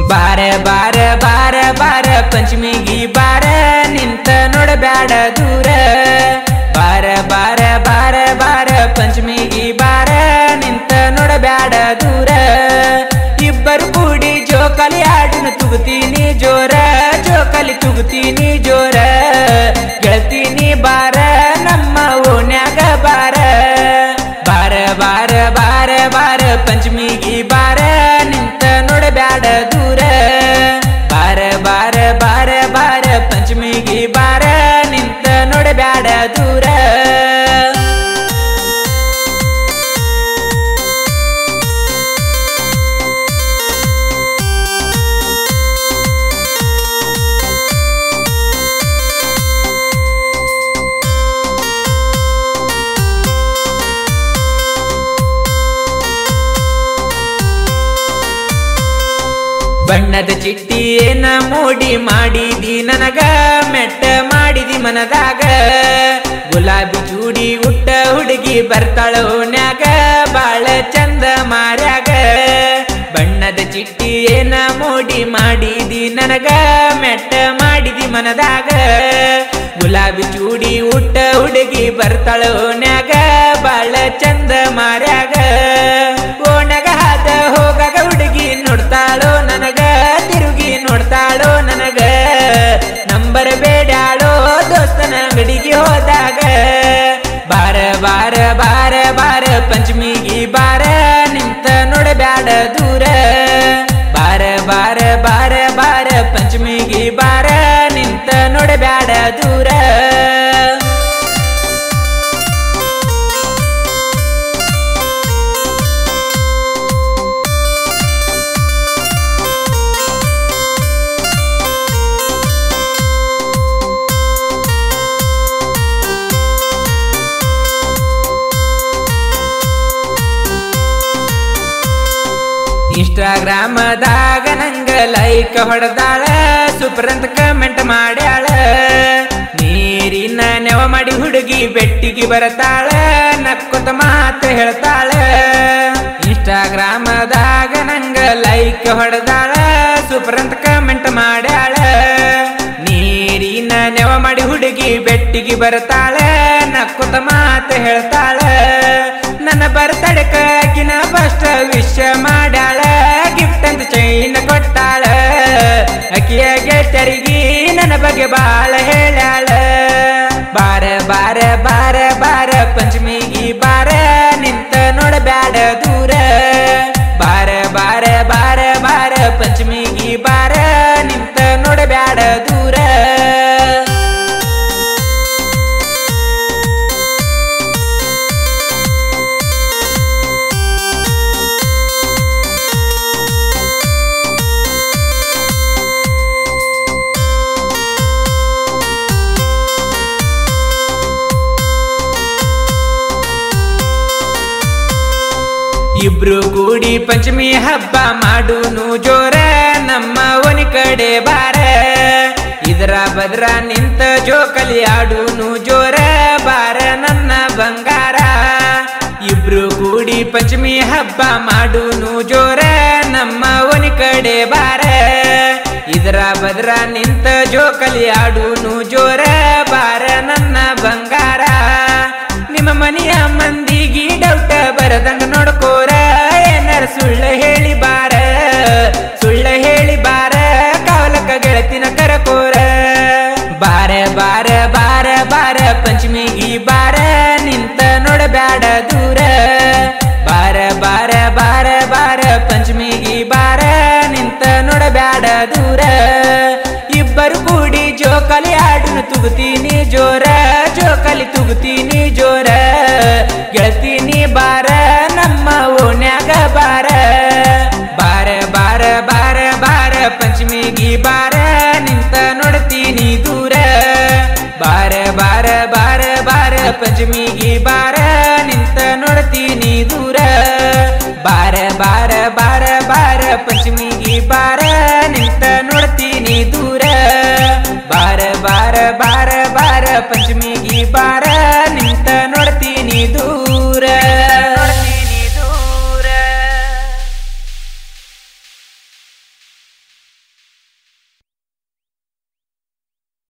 ಬಾರ ಬಾರ ಬಾರ ಬಾರ ಪಂಚಮಿಗಿ ಬಾರ ನಿಂತ ನೋಡಬ್ಯಾಡ ದೂರ ಬಾರ ಬಾರ ಬಾರ ಬಾರ ಪಂಚಮಿಗಿ ಬಾರ ನಿಂತ ನೋಡಬ್ಯಾಡ ದೂರ ಇಬ್ಬರು ಕೂಡಿ ಜೋಕಾಲಿ ಆಡಿನ ತುಗುತ್ತೀನಿ ಜೋರ ಜೋಕಾಲಿ ತುಗುತ್ತೀನಿ ಜೋರ ಗೆಳತೀನಿ ಬಾರ ನಮ್ಮ ಓಣ್ಯಾಗ ಬಾರ ಬಾರ ಬಾರ ಬಾರ ಬಾರ ಪಂಚಮಿಗಿ ಬಾರ ನಿಂತ ನೋಡಬ್ಯಾಡ ದೂರ ಬಾರ ಬಾರ ಬಾರ ಬಾರ ಪಂಚಮಿಗಿ ಬಾರ ನಿಂತ ನೋಡಬ್ಯಾಡ ದೂರ ಬಣ್ಣದ ಚಿಟ್ಟಿ ಏನ ಮೋಡಿ ಮಾಡಿದಿ ನನಗ ಮೆಟ್ಟ ಮಾಡಿದಿ ಮನದಾಗ ಗುಲಾಬಿ ಚೂಡಿ ಉಟ್ಟ ಹುಡುಗಿ ಬರ್ತಾಳ ಓನ್ಯಾಗ ಬಾಳ ಚಂದ ಮಾರ್ಯಾಗ ಬಣ್ಣದ ಚಿಟ್ಟಿ ಏನ ಮೋಡಿ ಮಾಡಿದಿ ನನಗ ಮೆಟ್ಟ ಮಾಡಿದಿ ಮನದಾಗ ಗುಲಾಬಿ ಚೂಡಿ ಉಟ್ಟ ಹುಡುಗಿ ಬರ್ತಾಳ ಓನ್ಯಾಗ ಬಾಳ ಚಂದ ಮಾರ್ಯಾಗ ಓಣ್ಯಾಗ ಹಾದ ಹೋಗಾಗ ಹುಡುಗಿ ನೋಡ್ತಾಳೋ ನನಗ ತಿರುಗಿ ನೋಡ್ತಾಳೋ ನನಗ ನಂಬರ್ ಬೇಡ್ಯಾಳೋ ದೋಸ್ತನ ಅಂಗಡಿಗೆ ಹೋದಾಗ ಬಾರ ಬಾರ ಬಾರ ಬಾರ ಪಂಚಮಿಗಿ ಬಾರ ನಿಂತ ನೋಡಬ್ಯಾಡ ದೂರ ಬಾರ ಬಾರ ಬಾರ ಬಾರ ಪಂಚಮಿಗಿ ಬಾರ ನಿಂತ ನೋಡಬ್ಯಾಡ ದೂರ ಇನ್ಸ್ಟಾಗ್ರಾಮದಾಗ ನಂಗ ಲೈಕ್ ಹೊಡೆದಾಳ ಸೂಪರ್ ಅಂತ ಕಮೆಂಟ್ ಮಾಡ್ಯಾಳ ನೀರಿನ ನೆವ ಮಾಡಿ ಹುಡುಗಿ ಬೆಟ್ಟಿಗೆ ಬರತಾಳ ನಕ್ಕೊತ ಮಾತು ಹೇಳ್ತಾಳ ಇನ್ಸ್ಟಾಗ್ರಾಮದಾಗ ನಂಗ ಲೈಕ್ ಹೊಡೆದಾಳ ಸೂಪರ್ ಅಂತ ಕಮೆಂಟ್ ಮಾಡ್ಯಾಳ ನೀರಿನ ನೆವ ಮಾಡಿ ಹುಡುಗಿ ಬೆಟ್ಟಿಗೆ ಬರತಾಳ ನಕ್ಕೊತ ಮಾತು ಹೇಳ್ತಾಳ ನನ್ನ ಬರ್ತಡಕ ಆಕಿನ ಫಸ್ಟ್ ವಿಶ್ ಮಾಡ್ಯಾಳ ಗಿಫ್ಟ್ ಅಂತ ಚೈನ್ ಕೊಟ್ಟಾಳ ಅಕಿಯ ಗೆಳತರಿಗೆ ನನ್ನ ಬಗ್ಗೆ ಬಾಳ ಹೇಳ್ಯಾಳ ಬಾರ ಬಾರ ಬಾರ ಬಾರ ಪಂಚಮಿಗಿ ಬಾರ ನಿಂತ ನೋಡಬ್ಯಾಡ ದೂರ ಬಾರ ಬಾರ ಬಾರ ಬಾರ ಪಂಚಮಿಗಿ ಬಾರ ನಿಂತ ನೋಡಬ್ಯಾಡ ದೂರ ಇಬ್ರು ಕೂಡಿ ಪಂಚಮಿ ಹಬ್ಬ ಮಾಡುನು ಜೋರ ನಮ್ಮ ಒನಿ ಕಡೆ ಬಾರ ಇದರ ಬದ್ರ ನಿಂತ ಜೋಕಲಿ ಆಡುನು ಜೋರ ಬಾರ ನನ್ನ ಬಂಗಾರ ಇಬ್ರು ಕೂಡಿ ಪಂಚಮಿ ಹಬ್ಬ ಮಾಡುನು ಜೋರ ನಮ್ಮ ಒನಿ ಕಡೆ ಬಾರ ಇದರ ಬದ್ರ ನಿಂತ ಜೋಕಲಿ ಆಡುನು ಜೋರ ಬಾರ ನನ್ನ ಬಂಗಾರ ನಿಮ್ಮ ಮನೆಯ ಮಂದಿಗೆ ಡೌಟ ಬರದಂಗ ನೋಡ್ಕೋರ ಏನಾರ ಸುಳ್ಳ ಹೇಳಿ ಬಾರ ಸುಳ್ಳ ಹೇಳಿ ಬಾರ ಕಾವಲಕ್ಕ ಗೆಳತಿನ ಕರಕೋರ ಬಾರ ಬಾರ ಬಾರ ಬಾರ ಪಂಚಮಿಗಿ ಬಾರ ನಿಂತ ನೋಡಬ್ಯಾಡ ದೂರ ಬಾರ ಬಾರ ಬಾರ ಬಾರ ಪಂಚಮಿಗಿ ಬಾರ ನಿಂತ ನೋಡಬ್ಯಾಡ ದೂರ ಇಬ್ಬರು ಕೂಡಿ ಜೋಕಾಲಿ ಆಡುನು ತುಗುತ್ತೀನಿ ಜೋರ ಜೋಕಾಲಿ ತುಗುತ್ತೀನಿ ಜೋರ ಗೆಳತೀನಿ ಬಾರ ನಮ್ಮ ಓಣ್ಯಾಗ ಬಾರ ಬಾರ ಬಾರ ಬಾರ ಬಾರ ಪಂಚಮಿಗಿ ಬಾರ ನಿಂತ ನೋಡ್ತೀನಿ ದೂರ ಬಾರ ಬಾರ ಬಾರ ಬಾರ ಪಂಚಮಿಗಿ ಬಾರ ನಿಂತ ನೋಡ್ತೀನಿ ದೂರ ಬಾರ ಬಾರ ಬಾರ ಬಾರ ಪಂಚಮಿಗಿ ಬಾರ ನಿಂತ ನೋಡ್ತೀನಿ